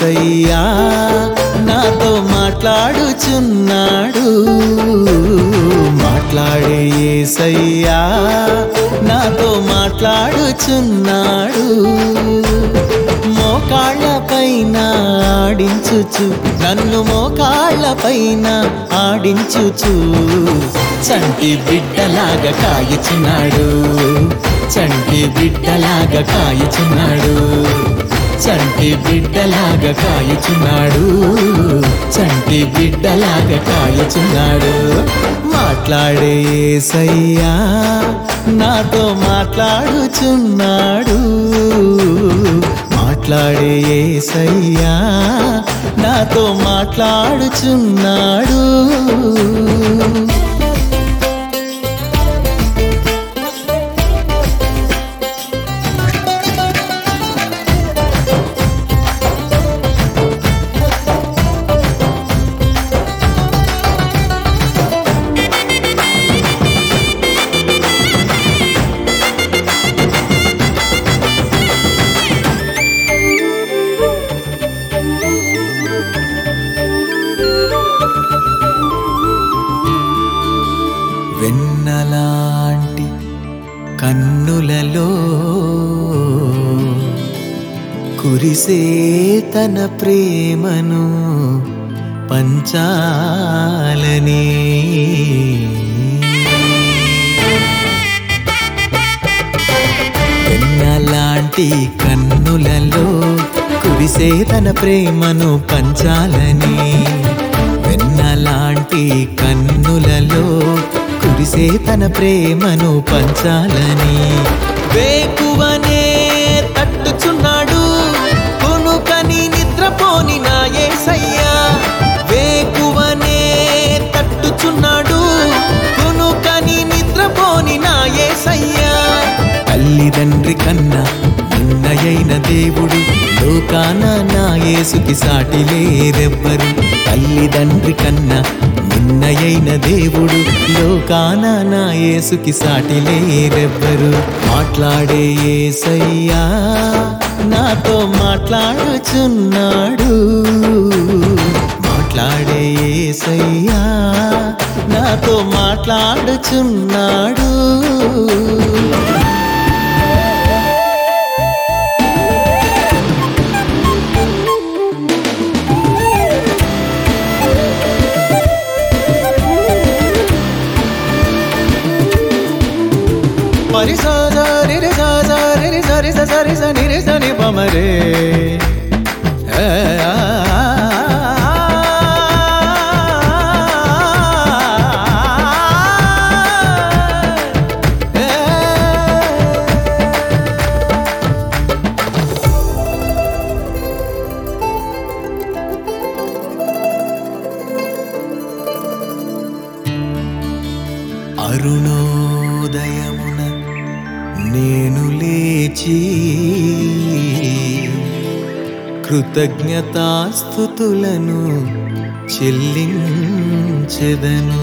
ఏసయ్యా నాతో మాట్లాడుచున్నాడు మాట్లాడే ఏసయ్యా నాతో మాట్లాడుచున్నాడు మోకాళ్ళ పైన ఆడించుచు నన్ను మోకాళ్ళ పైన ఆడించుచు చంటి బిడ్డలాగా కాయుచున్నాడు చంటి బిడ్డలాగా కాయుచున్నాడు చంటి బిడ్డలాగా కాయుచున్నాడు చంటి బిడ్డలాగా కాయుచున్నాడు మాట్లాడే ఏసయ్యా నాతో మాట్లాడుచున్నాడు మాట్లాడే ఏసయ్యా నాతో మాట్లాడుచున్నాడు వెన్నలాంటి కన్నులలో కురిసే తన ప్రేమను పంచాలని వెన్నలాంటి కన్నులలో కురిసే తన ప్రేమను పంచాలని వెన్నలాంటి కన్నులలో కురిసే తన ప్రేమను పంచాలని వేకువనే తట్టుచున్నాడు కొనుకని నిద్రపోని నా యేసయ్యా వేకువనే తట్టుచున్నాడు కొనుకని నిద్రపోని నా యేసయ్యా తల్లిదండ్రి కన్నా నిన్నయైన దేవుడు లోకాన నా యేసుకి సాటి లేరెవ్వరు తల్లిదండ్రి కన్నా నిన్నయైన దేవుడు లోకాన నా యేసుకి సాటి లేరెవ్వరు మాట్లాడే ఏసయ్యా నాతో మాట్లాడుచున్నాడు మాట్లాడే ఏసయ్యా నాతో మాట్లాడుచున్నాడు మరి సాజా రిరి సాజా రిరి సరి స సరి స నిరి స ని ప మరే ఏ ఆ అరుణోదయమున నేను లేచి కృతజ్ఞతాస్థుతులను చెల్లించెదను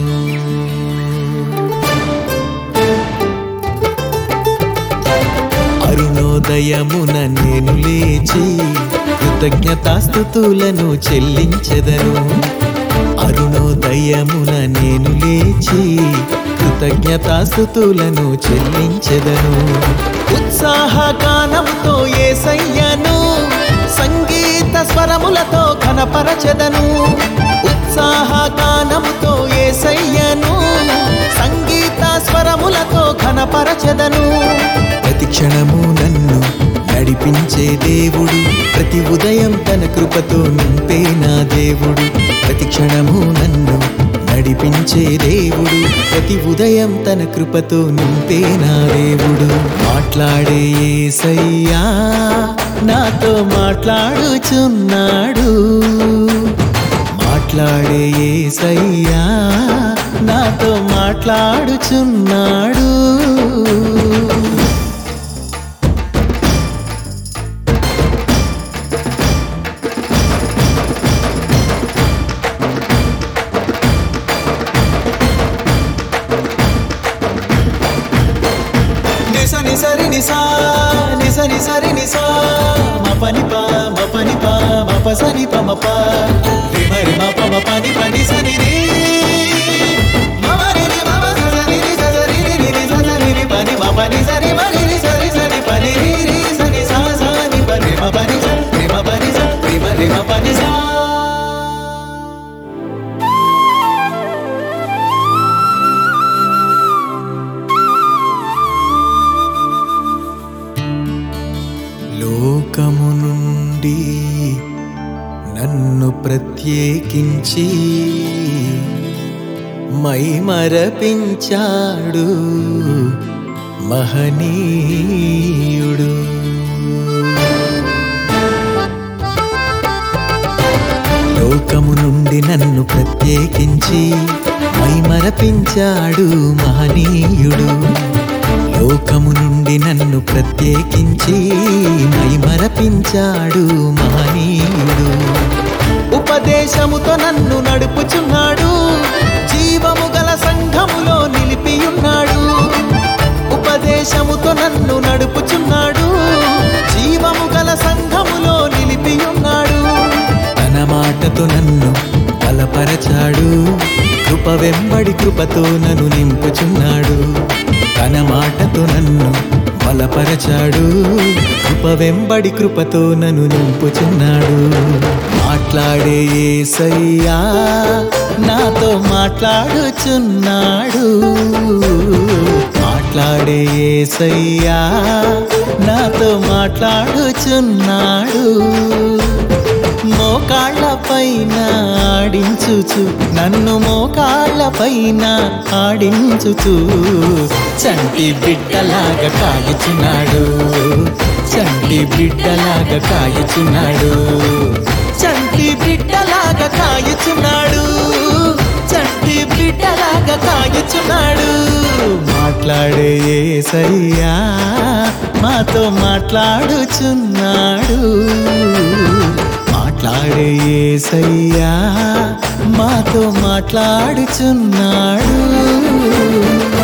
అరుణోదయమున నేను లేచి కృతజ్ఞతాస్థుతులను చెల్లించెదను అరుణోదయమున నేను లేచి కృతజ్ఞతాస్థుతులను చెల్లించెదను ఉత్సాహగానంతో ఏసయ్యను సంగీత స్వరములతో ఘనపరచెదను ఉత్సాహగానముతో ఏసయ్యను సంగీత స్వరములతో ఘనపరచెదను ప్రతి క్షణము నన్ను నడిపించే దేవుడు ప్రతి ఉదయం తన కృపతో నింపే నా దేవుడు ప్రతి క్షణము నన్ను నడిపించే దేవుడు ప్రతి ఉదయం తన కృపతో నింపే నా దేవుడు మాట్లాడే ఏసయ్యా నాతో మాట్లాడుచున్నాడు మాట్లాడే ఏసయ్యా నాతో మాట్లాడుచున్నాడు నిస నిసరి నిసా నిస నిసరి నిసా మ పని పా మ పని పా మ ప సని పమ ప రి మరి మ పమ పని పని సని రి మమ రి రి మమ స సని రి స స రి రి రి రి స స రి రి పని మ పని సరి మరి రి సరి సని పని రి రి సని సా సా ని పని మ పని స రి మ పని స రి మ రి మ పని సా లోకము నుండి నన్ను ప్రత్యేకించి మై మరపించాడు మహనీయుడు లోకము నుండి నన్ను ప్రత్యేకించి మై మరపించాడు మహనీయుడు లోకము నుండి నన్ను ప్రత్యేకించి మై మరపించాడు మహనీయుడు ఉపదేశముతో నన్ను నడుపుచున్నాడు జీవము గల సంఘములో నిలిపియున్నాడు ఉపదేశముతో నన్ను నడుపుచున్నాడు జీవము గల సంఘములో నిలిపియున్నాడు తన మాటతో నన్ను బలపరచాడు కృప వెంబడి కృపతో నన్ను నింపుచున్నాడు తన మాటతో నన్ను బలపరచాడు కృప వెంబడి కృపతో నన్ను నింపుచున్నాడు మాట్లాడే ఏసయ్యా నాతో మాట్లాడుచున్నాడు మాట్లాడే ఏసయ్యా నాతో మాట్లాడుచున్నాడు మోకాళ్ళ పైన ఆడించుచు నన్ను మోకాళ్ళ పైన ఆడించుచు చంటి బిడ్డలాగా కాయుచున్నాడు చంటి బిడ్డలాగా కాయుచున్నాడు చంటి బిడ్డలాగా కాయుచున్నాడు చంటి బిడ్డలాగా కాయుచున్నాడు మాట్లాడే ఏసయ్యా మాతో మాట్లాడుచున్నాడు మాట్లాడే ఏసయ్యా మాతో మాట్లాడుచున్నాడు